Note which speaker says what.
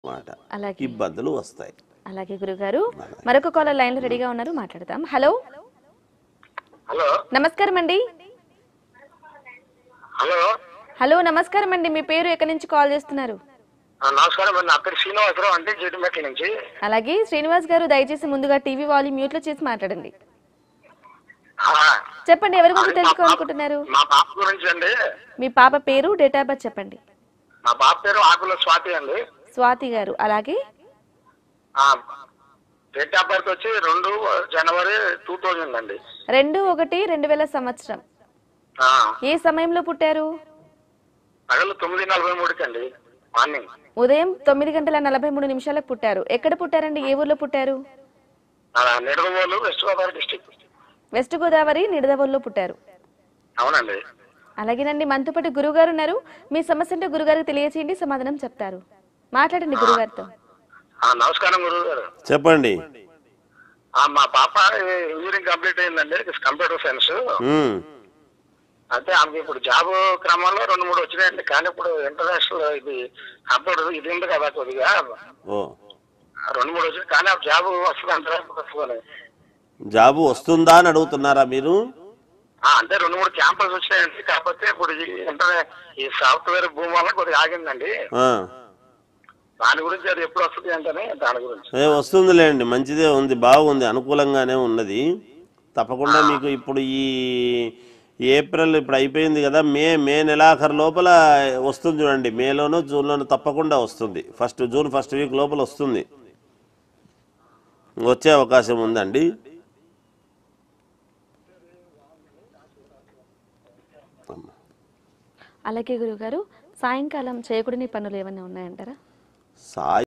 Speaker 1: మాట
Speaker 2: అలాగే
Speaker 1: ఇబ్బందులు వస్తాయి
Speaker 2: అలాగే గురుగారు మరొక కాలర్ లైన్ లో రెడీగా ఉన్నారు మాట్లాడదాం హలో
Speaker 3: హలో
Speaker 2: నమస్కారం అండి
Speaker 3: హలో
Speaker 2: హలో నమస్కారం అండి మీ పేరు ఎక్కడి నుంచి కాల్ చేస్తున్నారు
Speaker 3: ఆ, నమస్కారం అండి నా పేరు శ్రీనివాసరావు అంటే జీడిమెట్ల నుంచి
Speaker 2: అలాగే శ్రీనివాస్ గారు దయచేసి ముందుగా టీవీ వాల్యూమ్ మ్యూట్ లో చేసి మాట్లాడండి
Speaker 3: ఆ,
Speaker 2: చెప్పండి ఎవరి గురించి
Speaker 3: అది మా
Speaker 2: తెలుసుకోవాలనుకుంటున్నారు
Speaker 3: పాప- మా పాప గురించి అండి
Speaker 2: మీ పాప పేరు డేట్ ఆఫ్ బర్త్ చెప్పండి
Speaker 3: మా పాప పేరు ఆకుల స్వాతి అండి
Speaker 2: స్వాతి గారు అలాగే
Speaker 3: డేట్ ఆఫ్ బర్త్ వచ్చి రెండు జనవరి టూ థౌజండ్ అండి
Speaker 2: రెండు ఒకటి రెండు వేల సంవత్సరం
Speaker 3: ఆ,
Speaker 2: ఏ సమయంలో పుట్టారు
Speaker 3: పగలు తొమ్మిది నలభై మూడుకి అండి మార్నింగ్
Speaker 2: ఉదయం తొమ్మిది గంటల నలభై మూడు నిమిషాలకు పుట్టారు ఎక్కడ పుట్టారండి ఏ ఊర్లో పుట్టారు
Speaker 3: Nidadavolu west Godavari district
Speaker 2: west Godavari నిడదవోల్లో పుట్టారు
Speaker 3: అవునండి
Speaker 2: అలాగేనండి మనతోపాటు గురువు గారు ఉన్నారు మీ సమస్య అంటే గురుగారికి తెలియచేయండి సమాధానం చెప్తారు మాట్లాడండి గురుగారితో
Speaker 3: ఆ, నమస్కారం గురువు గారు
Speaker 1: చెప్పండి
Speaker 3: ఆ, మా పాప ఇంజనీరింగ్ కంప్లీట్ అయిందండి కంప్యూటర్ సైన్స్
Speaker 1: ఉమ్,
Speaker 3: అయితే ఆమెకి ఇప్పుడు జాబ్ క్రమంలో రెండు మూడు వచ్చినాయండి కానీ ఇప్పుడు ఇంటర్నేషనల్ ఇది కంప్యూటర్ ఇది ఉంది కదా కొద్దిగా
Speaker 1: ఓ
Speaker 3: రెండు మూడు వచ్చి కానీ ఆ జాబ్ వస్తుంది అంటారా వస్తుంది
Speaker 1: జాబు వస్తుందా అని అడుగుతున్నారా మీరు
Speaker 3: అంటే రెండు మూడు క్యాంపస్ వచ్చినాయండి కాకపోతే ఇప్పుడు ఈ ఇంటర్ ఈ సాఫ్ట్వేర్ భూమి వల్ల కొద్దిగా ఆగిందండి
Speaker 1: ఆ,
Speaker 3: దాని గురించి అది ఎప్పుడు వస్తుంది అంటేనే దాని గురించి
Speaker 1: ఏ వస్తుందిలేండి మంచిదే ఉంది బాగుంది అనుకూలంగానే ఉన్నది తప్పకుండా మీకు ఇప్పుడు ఈ ఏప్రిల్ ఇప్పుడు అయిపోయింది కదా మే మే నెలాఖరు లోపల వస్తుంది చూడండి మేలోనూ జూన్లోనూ తప్పకుండా వస్తుంది ఫస్ట్ జూన్ ఫస్ట్ వీక్ లోపల వస్తుంది వచ్చే అవకాశం ఉందండి
Speaker 2: అలాగే గురుగారు సాయంకాలం చేయకూడని పనులు ఏమైనా ఉన్నాయంటారా
Speaker 1: సాయి